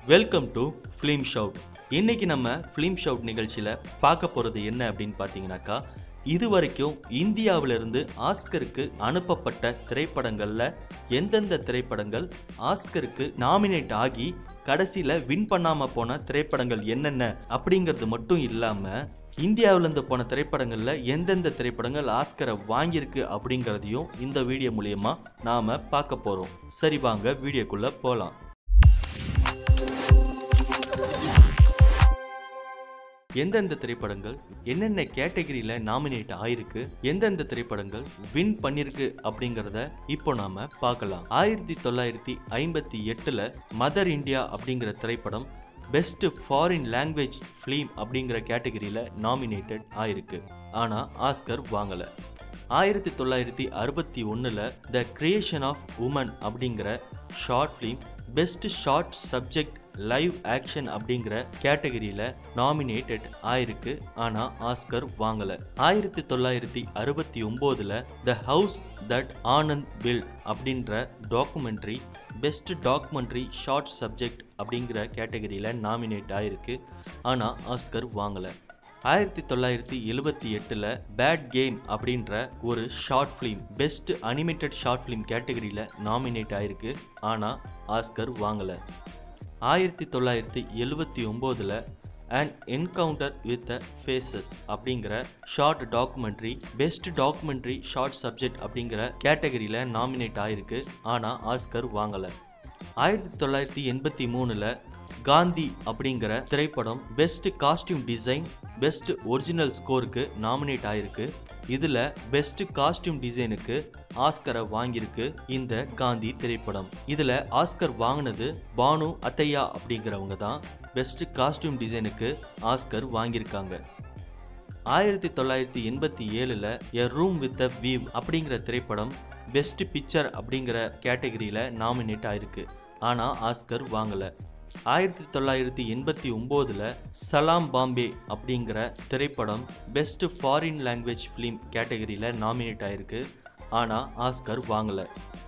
welcome to film shout இன்னைக்கு நம்ம film shout நிகழ்ச்சியில் பார்க்க போகிறது என்ன அப்படின்னு பார்த்தீங்கன்னாக்கா இது வரைக்கும் இந்தியாவிலிருந்து ஆஸ்கருக்கு அனுப்பப்பட்ட திரைப்படங்களில் எந்தெந்த திரைப்படங்கள் ஆஸ்கருக்கு நாமினேட் ஆகி கடைசியில் வின் பண்ணாமல் போன திரைப்படங்கள் என்னென்ன அப்படிங்கிறது மட்டும் இல்லாமல் இந்தியாவிலேருந்து போன திரைப்படங்களில் எந்தெந்த திரைப்படங்கள் ஆஸ்கரை வாங்கியிருக்கு அப்படிங்கிறதையும் இந்த வீடியோ மூலயமா நாம் பார்க்க போகிறோம் சரி வாங்க வீடியோக்குள்ளே போகலாம் எந்தெந்த திரைப்படங்கள் என்னென்ன கேட்டகரியில் நாமினேட் ஆயிருக்கு எந்தெந்த திரைப்படங்கள் வின் பண்ணிருக்கு அப்படிங்கிறத இப்போ நாம பார்க்கலாம் ஆயிரத்தி தொள்ளாயிரத்தி ஐம்பத்தி எட்டில் மதர் இந்தியா அப்படிங்கிற திரைப்படம் பெஸ்ட் ஃபாரின் லாங்குவேஜ் ஃபிலிம் அப்படிங்கிற கேட்டகரியில் நாமினேட்டட் ஆயிருக்கு ஆனால் ஆஸ்கர் வாங்கலை ஆயிரத்தி தொள்ளாயிரத்தி அறுபத்தி ஒன்றில் த கிரியேஷன் ஆஃப் உமன் அப்படிங்கிற short film best short subject live action அப்படிங்கிற கேட்டகரியில் நாமினேட்டட் ஆயிருக்கு ஆனால் ஆஸ்கர் வாங்கலை ஆயிரத்தி தொள்ளாயிரத்தி அறுபத்தி ஒம்போதில் the house that Anand built அப்படின்ற documentary best documentary short subject அப்படிங்கிற கேட்டகரியில் நாமினேட் ஆயிருக்கு ஆனால் ஆஸ்கர் வாங்கலை ஆயிரத்தி தொள்ளாயிரத்தி எழுபத்தி எட்டில் பேட் கேம் அப்படின்ற ஒரு short film best animated short film கேட்டகரியில் நாமினேட் ஆயிருக்கு ஆனால் ஆஸ்கர் வாங்கலை ஆயிரத்தி தொள்ளாயிரத்தி எழுபத்தி ஒம்போதில் and encounter with the faces அப்படிங்கிற short documentary best documentary short subject அப்படிங்கிற கேட்டகரியில் நாமினேட் ஆயிருக்கு ஆனால் ஆஸ்கர் வாங்கலை ஆயிரத்தி தொள்ளாயிரத்தி எண்பத்தி மூணில் காந்தி அப்படிங்கிற திரைப்படம் best costume design best original ஸ்கோருக்கு நாமினேட் ஆயிருக்கு இதில் பெஸ்ட் காஸ்டியூம் டிசைனுக்கு ஆஸ்கரை வாங்கியிருக்கு இந்த காந்தி திரைப்படம் இதில் ஆஸ்கர் வாங்கினது பானு அத்தையா அப்படிங்கிறவங்க தான் பெஸ்ட் காஸ்டியூம் டிசைனுக்கு ஆஸ்கர் வாங்கியிருக்காங்க ஆயிரத்தி தொள்ளாயிரத்தி எண்பத்தி ஏழில் a room with a view அப்படிங்கிற திரைப்படம் பெஸ்ட் பிக்சர் அப்படிங்கிற கேட்டகரியில் நாமினேட் ஆயிருக்கு ஆனால் ஆஸ்கர் வாங்கலை ஆயிரத்தி தொள்ளாயிரத்தி எண்பத்தி ஒம்போதில் சலாம் பாம்பே அப்படிங்கிற திரைப்படம் பெஸ்ட் ஃபாரின் லாங்குவேஜ் ஃபிலிம் கேட்டகரியில் நாமினேட் ஆயிருக்கு ஆனால் ஆஸ்கர் வாங்கலை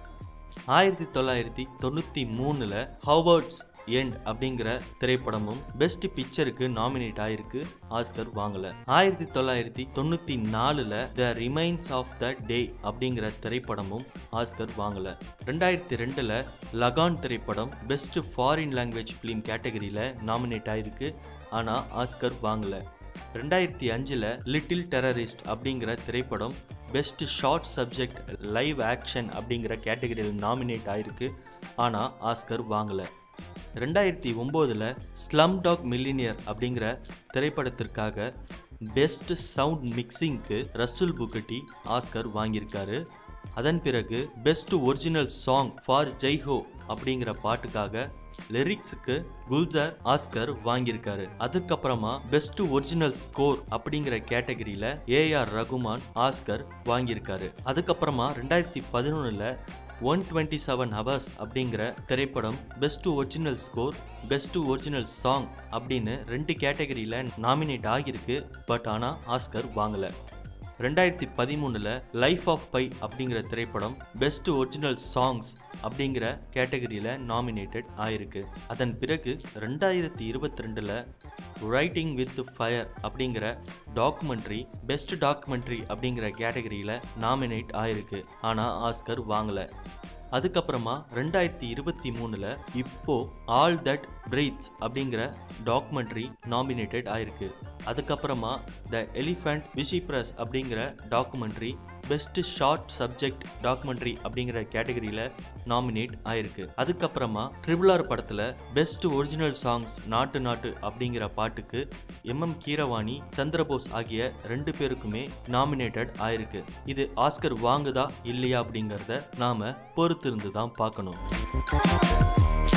ஆயிரத்தி தொள்ளாயிரத்தி தொண்ணூற்றி மூணில் ஹவர்ட்ஸ் எண்ட் அப்படிங்கிற திரைப்படமும் பெஸ்ட் பிக்சருக்கு நாமினேட் ஆயிருக்கு ஆஸ்கர் வாங்கல ஆயிரத்தி தொள்ளாயிரத்தி தொண்ணூத்தி நாலுல த ரிமைன்ஸ் ஆஃப் த டே அப்படிங்கிற திரைப்படமும் ஆஸ்கர் வாங்கல ரெண்டாயிரத்தி ரெண்டுல லகான் திரைப்படம் பெஸ்ட் ஃபாரின் லாங்குவேஜ் ஃபிலிம் கேட்டகரியில நாமினேட் ஆயிருக்கு ஆனா ஆஸ்கர் வாங்கல ரெண்டாயிரத்தி அஞ்சில் லிட்டில் டெரரிஸ்ட் அப்படிங்கிற திரைப்படம் best short subject live action அப்படிங்கிற கேட்டகரியில் நாமினேட் ஆயிருக்கு ஆனால் ஆஸ்கர் வாங்கலை ரெண்டாயிரத்தி ஒம்போதில் ஸ்லம் டாக் மில்லினியர் அப்படிங்கிற திரைப்படத்திற்காக பெஸ்ட் சவுண்ட் மிக்சிங்க்கு ரசூல் புகட்டி ஆஸ்கர் வாங்கியிருக்காரு அதன் பிறகு best original song for Jai Ho அப்படிங்கிற பாட்டுக்காக லிரிக்ஸுக்கு குல்ஜார் ஆஸ்கர் வாங்கியிருக்காரு அதுக்கப்புறமா பெஸ்ட் ஒரிஜினல் ஸ்கோர் அப்படிங்கிற கேட்டகரியில ஏஆர் ரகுமான் ஆஸ்கர் வாங்கியிருக்காரு அதுக்கப்புறமா ரெண்டாயிரத்தி பதினொன்னுல ஒன் டுவெண்ட்டி செவன் ஹவர்ஸ் அப்படிங்கிற திரைப்படம் best original score best original song அப்படின்னு ரெண்டு கேட்டகரியில் நாமினேட் ஆகியிருக்கு பட் ஆனால் ஆஸ்கர் வாங்கலை ரெண்டாயிரத்தி பதிமூணில் லைஃப் ஆஃப் பை அப்படிங்கிற திரைப்படம் பெஸ்ட் ஒரிஜினல் சாங்ஸ் அப்படிங்கிற கேட்டகரியில் நாமினேட்டட் ஆயிருக்கு அதன் பிறகு ரெண்டாயிரத்தி இருபத்தி ரெண்டில் ரைட்டிங் வித் ஃபயர் அப்படிங்கிற டாக்குமெண்ட்ரி பெஸ்ட் டாக்குமெண்ட்ரி அப்படிங்கிற கேட்டகரியில் நாமினேட் ஆயிருக்கு ஆனால் ஆஸ்கர் வாங்கலை அதுக்கப்புறமா ரெண்டாயிரத்தி இருபத்தி மூணில் இப்போ ஆல் தட் பிரீத்ஸ் அப்படிங்கிற டாக்குமெண்ட்ரி நாமினேட்டட் ஆயிருக்கு அதுக்கப்புறமா த எலிஃபண்ட் விஷிப்ரஸ் அப்படிங்கிற documentary best short subject documentary அப்படிங்கிற கேட்டகரியில் நாமினேட் ஆயிருக்கு அதுக்கப்புறமா ட்ரிபிள் ஆர் படத்தில் best original songs Naatu Naatu அப்படிங்கிற பாட்டுக்கு எம் எம் கீரவாணி சந்திரபோஸ் ஆகிய ரெண்டு பேருக்குமே நாமினேட்டட் ஆயிருக்கு இது ஆஸ்கர் வாங்குதா இல்லையா அப்படிங்கிறத நாம பொறுத்திருந்து தான் பார்க்கணும்